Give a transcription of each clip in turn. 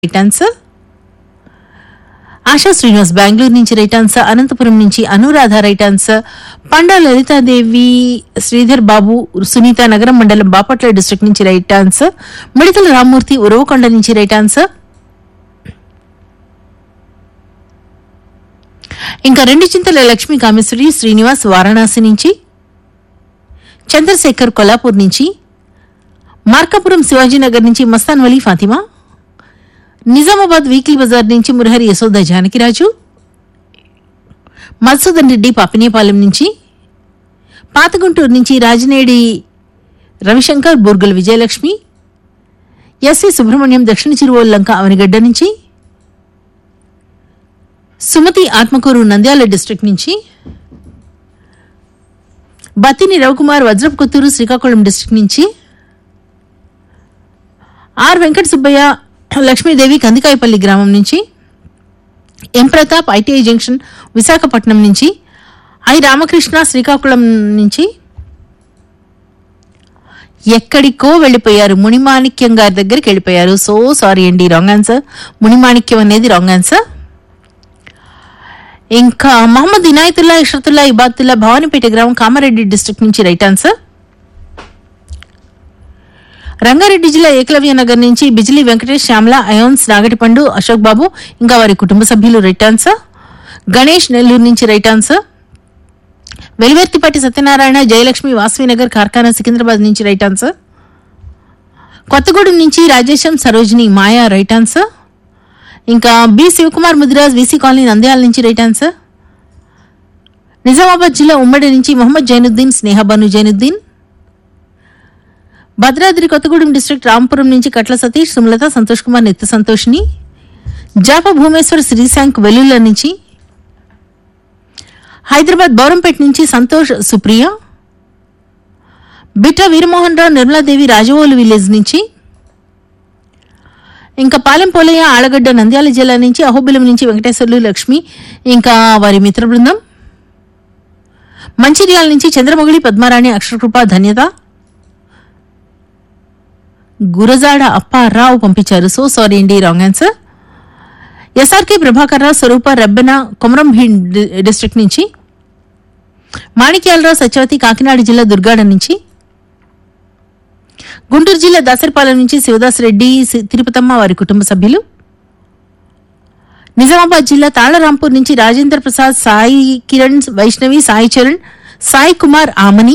right answer Asha Srinivas Bengaluru నుంచి right answer Anantapuram నుంచి Anuradha right answer Panda Lalithadevi Sridhar Babu Sunitha Nagaram మండలం బాపట్ల డిస్ట్రిక్ట్ నుంచి రైట్ ఆన్సర్ మిడతల రామ్మూర్తి ఉరవకొండ నుంచి రైట్ ఆన్సర్ ఇంకా రెండు చింతల లక్ష్మీ కామేశ్వరి శ్రీనివాస్ వారణాసి నుంచి చంద్రశేఖర్ కొల్లాపూర్ నుంచి మార్కాపురం శివాజీనగర్ నుంచి మస్తాన్ వలీ ఫాతిమా నిజామాబాద్ వీక్లీ బజార్ నుంచి మురహరి యశోద జానకిరాజు మధుసూదన్ రెడ్డి పాపినేపాలెం నుంచి పాతగుంటూరు నుంచి రాజనేడి రవిశంకర్ బూర్గుల విజయలక్ష్మి ఎస్సి సుబ్రహ్మణ్యం దక్షిణ చిరువల్లంక అవనిగడ్డ నుంచి సుమతి ఆత్మకూరు నంద్యాల డిస్ట్రిక్ట్ నుంచి బత్తిని రవికుమార్ వజ్రపు కొత్తూరు శ్రీకాకుళం డిస్ట్రిక్ట్ నుంచి ఆర్ వెంకట సుబ్బయ్య లక్ష్మీదేవి కందికాయపల్లి గ్రామం నుంచి M Pratap ITI junction Visakhapatnam నుంచి ఐ రామకృష్ణ శ్రీకాకుళం నుంచి ఎక్కడికో వెళ్ళిపోయారు మునిమాణిక్యం గారి దగ్గరికి వెళ్ళిపోయారు సో సారీ అండి రాంగ్ ఆన్సర్ మునిమాణిక్యం అనేది రాంగ్ ఆన్సర్ ఇంకా మహమ్మద్ ఇనాయతుల్లా ఇషరతుల్లా ఇబాతుల్లా భవానీపేట గ్రామం కామారెడ్డి డిస్ట్రిక్ట్ నుంచి రైట్ ఆన్సర్ రంగారెడ్డి జిల్లా ఏకలవ్య నగర్ నుంచి బిజిలీ వెంకటేష్ శ్యామల అయోన్స్ నాగటిపండు అశోక్ బాబు ఇంకా వారి కుటుంబ సభ్యులు రైట్ ఆన్సర్ గణేష్ నెల్లూరు నుంచి రైట్ ఆన్సర్ వెలివర్తిపాటి సత్యనారాయణ జయలక్ష్మి వాసవినగర్ కార్ఖానా సికింద్రాబాద్ నుంచి రైట్ ఆన్సర్ కొత్తగూడెం నుంచి రాజేశం సరోజిని మాయా రైట్ ఆన్సర్ ఇంకా B Shivakumar Mudiraj VC colony Nandyal నుంచి రైట్ ఆన్సర్ నిజామాబాద్ జిల్లా ఉమ్మడి నుంచి మొహమ్మద్ జైనుద్దీన్ స్నేహబాను జైనుద్దీన్ భద్రాద్రి కొత్తగూడెం డిస్ట్రిక్ట్ రాంపురం నుంచి కట్ల సతీష్ సుమలత సంతోష్ కుమార్ నిత్య సంతోష్ని జాప భూమేశ్వర్ శ్రీశాంక్ వెల్లుల్ల నుంచి హైదరాబాద్ బౌరంపేట నుంచి సంతోష్ సుప్రియ బిట్ట వీరమోహన్ రావు నిర్మలాదేవి రాజవోలు విలేజ్ నుంచి ఇంకా పాలెం పోలయ్య ఆలగడ్డ నంద్యాల జిల్లా నుంచి అహోబిలం నుంచి వెంకటేశ్వర్లు లక్ష్మి ఇంకా వారి మిత్ర బృందం మంచిర్యాల నుంచి చంద్రమొగిలి పద్మారాణి అక్షరకృప ధన్యత గురజాడ అప్పారావు పంపించారు సో సారీ అండి wrong answer SRK Prabhakar Rao Swarupa Rebbena Komaram Bheem డి- డిస్ట్రిక్ట్ నుంచి మాణిక్యాలరావు సత్యవతి కాకినాడ జిల్లా దుర్గాడ నుంచి గుంటూరు జిల్లా దాసరిపాలెం నుంచి శివదాస్ రెడ్డి సి- తిరుపతమ్మ వారి కుటుంబ సభ్యులు నిజామాబాద్ జిల్లా తాళరాంపూర్ నుంచి రాజేంద్ర ప్రసాద్ సాయి కిరణ్ వైష్ణవి సాయి చరణ్ సాయి కుమార్ ఆమని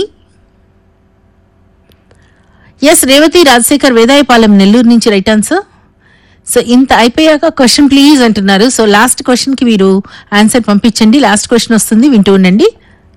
ఎస్ రేవతి రాజశేఖర్ వేదాయపాలెం నెల్లూరు నుంచి రైట్ ఆన్సర్ సో ఇంత అయిపోయాక క్వశ్చన్ ప్లీజ్ అంటున్నారు సో లాస్ట్ క్వశ్చన్ కి మీరు ఆన్సర్ పంపించండి లాస్ట్ క్వశ్చన్ వస్తుంది వింటూ ఉండండి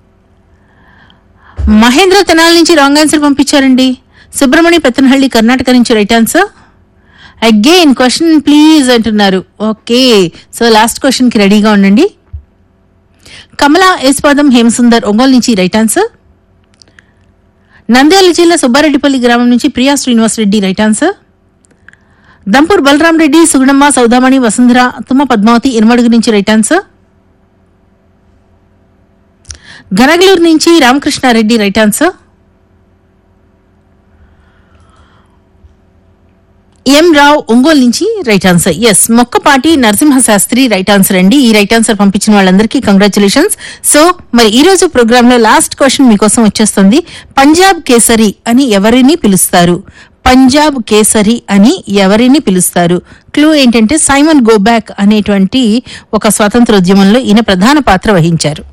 మహేంద్ర తెనాల నుంచి రాంగ్ ఆన్సర్ పంపించారండి సుబ్రహ్మణ్య పెత్తనహಳ್ಳಿ కర్ణాటక నుంచి right answer again question please అంటున్నారు ఓకే సో లాస్ట్ క్వశ్చన్ కి రెడీగా ఉండండి కమలా యశ్పాదం హేమసుందర్ ఒంగోలు నుంచి రైట్ ఆన్సర్ నంద్యాల జిల్లా సుబ్బారెడ్డిపల్లి గ్రామం నుంచి ప్రియా శ్రీనివాస్ రెడ్డి రైట్ ఆన్సర్ దంపూర్ బలరాం రెడ్డి సుగుణమ్మ సౌదామణి వసుంధర తుమ్మ పద్మావతి ఇనుమడుగు నుంచి రైట్ ఆన్సర్ ఘనగలూరు నుంచి Ramakrishnareddy right answer M Rao Ongole నుంచి right answer S Mokkapati Narasimha Sastry right answer అండి ఈ రైట్ ఆన్సర్ పంపించిన వాళ్ళందరికీ కంగ్రాచులేషన్స్ సో మరి ఈ రోజు ప్రోగ్రామ్ లో లాస్ట్ క్వశ్చన్ మీకోసం వచ్చేస్తుంది పంజాబ్ కేసరి అని ఎవరిని పిలుస్తారు పంజాబ్ కేసరి అని ఎవరిని పిలుస్తారు క్లూ ఏంటంటే సైమన్ గోబ్యాక్ అనేటువంటి ఒక స్వాతంత్ర ఉద్యమంలో ఈయన ప్రధాన పాత్ర వహించారు